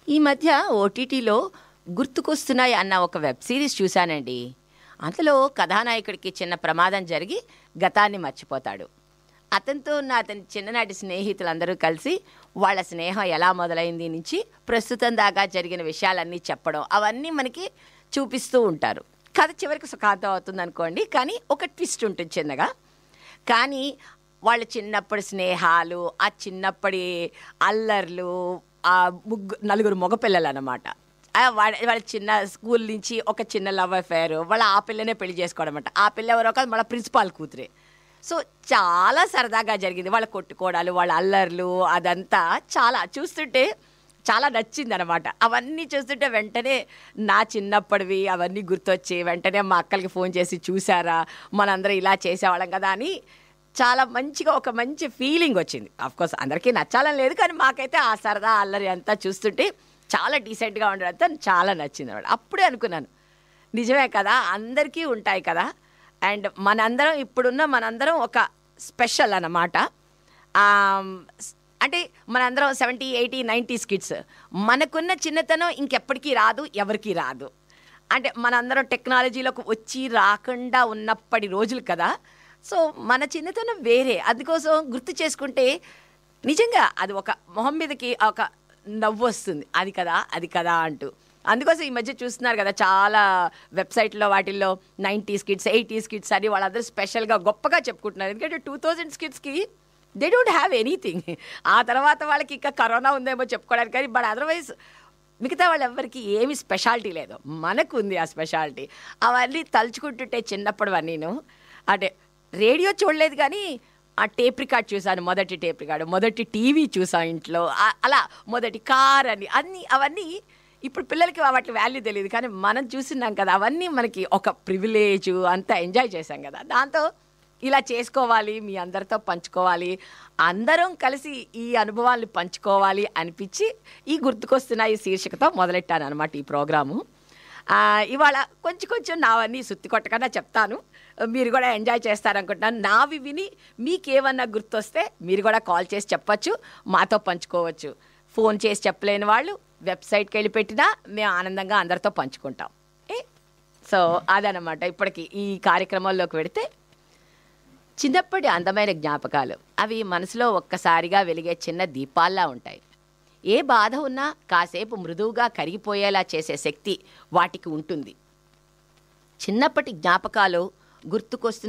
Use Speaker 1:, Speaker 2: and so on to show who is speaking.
Speaker 1: ఈ మధ్య ఓటీటీలో గుర్తుకొస్తున్నాయి అన్న ఒక వెబ్ సిరీస్ చూశానండి అందులో కథానాయకుడికి చిన్న ప్రమాదం జరిగి గతాన్ని మర్చిపోతాడు అతనితో ఉన్న అతని చిన్ననాటి స్నేహితులందరూ కలిసి వాళ్ళ స్నేహం ఎలా మొదలైంది నుంచి ప్రస్తుతం దాకా జరిగిన విషయాలన్నీ చెప్పడం అవన్నీ మనకి చూపిస్తూ ఉంటారు కథ చివరికి సుఖాంతం అవుతుంది అనుకోండి కానీ ఒక ట్విస్ట్ ఉంటుంది చిన్నగా కానీ వాళ్ళ చిన్నప్పటి స్నేహాలు ఆ చిన్నప్పటి అల్లర్లు ఆ ముగ్గు నలుగురు మగపిల్లలు అనమాట వాళ్ళ వాళ్ళ చిన్న స్కూల్ నుంచి ఒక చిన్న లవ్ అఫేర్ వాళ్ళ ఆ పిల్లనే పెళ్లి చేసుకోవడం అనమాట ఆ పిల్ల ఎవరో కాదు వాళ్ళ ప్రిన్సిపాల్ కూతురే సో చాలా సరదాగా జరిగింది వాళ్ళ కొట్టుకోవడాలు వాళ్ళ అల్లర్లు అదంతా చాలా చూస్తుంటే చాలా నచ్చింది అనమాట అవన్నీ చూస్తుంటే వెంటనే నా చిన్నప్పటివి అవన్నీ గుర్తొచ్చి వెంటనే మా అక్కలకి ఫోన్ చేసి చూసారా మనందరం ఇలా చేసేవాళ్ళం కదా అని చాలా మంచిగా ఒక మంచి ఫీలింగ్ వచ్చింది కోర్స్ అందరికీ నచ్చాలని లేదు కానీ మాకైతే ఆ సరదా అల్లరి అంతా చూస్తుంటే చాలా డీసెంట్గా ఉండడంతో చాలా నచ్చింది అనమాట అప్పుడే అనుకున్నాను నిజమే కదా అందరికీ ఉంటాయి కదా అండ్ మనందరం ఇప్పుడున్న మనందరం ఒక స్పెషల్ అన్నమాట ఆమ్, స్- అంటే మనందరం సెవెంటీ ఎయిటీ నైంటీస్ కిడ్స్ మనకున్న చిన్నతనం ఇంకెప్పటికీ రాదు ఎవరికీ రాదు అంటే మనందరం టెక్నాలజీలోకి వచ్చి రాకుండా ఉన్నప్పటి రోజులు కదా సో మన చిన్నతనం వేరే అందుకోసం గుర్తు చేసుకుంటే నిజంగా అది ఒక మొహం మీదకి ఒక నవ్వు వస్తుంది అది కదా అది కదా అంటూ అందుకోసం ఈ మధ్య చూస్తున్నారు కదా చాలా వెబ్సైట్లో వాటిల్లో నైంటీస్ కిడ్స్ ఎయిటీస్ కిడ్స్ అని వాళ్ళందరూ స్పెషల్గా గొప్పగా చెప్పుకుంటున్నారు ఎందుకంటే టూ థౌజండ్స్ కిడ్స్కి దే డోంట్ హ్యావ్ ఎనీథింగ్ ఆ తర్వాత వాళ్ళకి ఇంకా కరోనా ఉందేమో చెప్పుకోవడానికి కానీ బట్ అదర్వైజ్ మిగతా వాళ్ళు ఎవరికి ఏమి స్పెషాలిటీ లేదు మనకు ఉంది ఆ స్పెషాలిటీ అవన్నీ తలుచుకుంటుంటే చిన్నప్పుడువన్నీను అంటే రేడియో చూడలేదు కానీ ఆ టేప్ రికార్డ్ చూసాను మొదటి టేప్ రికార్డ్ మొదటి టీవీ చూసాను ఇంట్లో ఆ- అలా మొదటి కార్ అని అన్నీ అవన్నీ ఇప్పుడు పిల్లలకి వాటి వాల్యూ తెలియదు కానీ మనం చూస్తున్నాం కదా అవన్నీ మనకి ఒక ప్రివిలేజ్ అంతా ఎంజాయ్ చేశాం కదా దాంతో ఇలా చేసుకోవాలి మీ అందరితో పంచుకోవాలి అందరం కలిసి ఈ అనుభవాల్ని పంచుకోవాలి అనిపించి ఈ గుర్తుకొస్తున్న ఈ శీర్షికతో మొదలెట్టాను అనమాట ఈ ప్రోగ్రాము ఆ, ఇవాళ కొంచెం కొంచెం నావన్నీ సుత్తి కొట్టకుండా చెప్తాను మీరు కూడా ఎంజాయ్ చేస్తారనుకుంటున్నాను నావి విని మీకేమన్నా గుర్తొస్తే మీరు కూడా కాల్ చేసి చెప్పచ్చు మాతో పంచుకోవచ్చు ఫోన్ చేసి చెప్పలేని వాళ్ళు వెబ్సైట్కి వెళ్ళి పెట్టినా మేము ఆనందంగా అందరితో పంచుకుంటాం ఏ సో అదనమాట ఇప్పటికి ఈ కార్యక్రమంలోకి వెడితే చిన్నప్పటి అందమైన జ్ఞాపకాలు అవి మనసులో ఒక్కసారిగా వెలిగే చిన్న దీపాల్లా ఉంటాయి ఏ బాధ ఉన్నా కాసేపు మృదువుగా కరిగిపోయేలా చేసే శక్తి వాటికి ఉంటుంది చిన్నప్పటి జ్ఞాపకాలు గుర్తుకొస్తున్న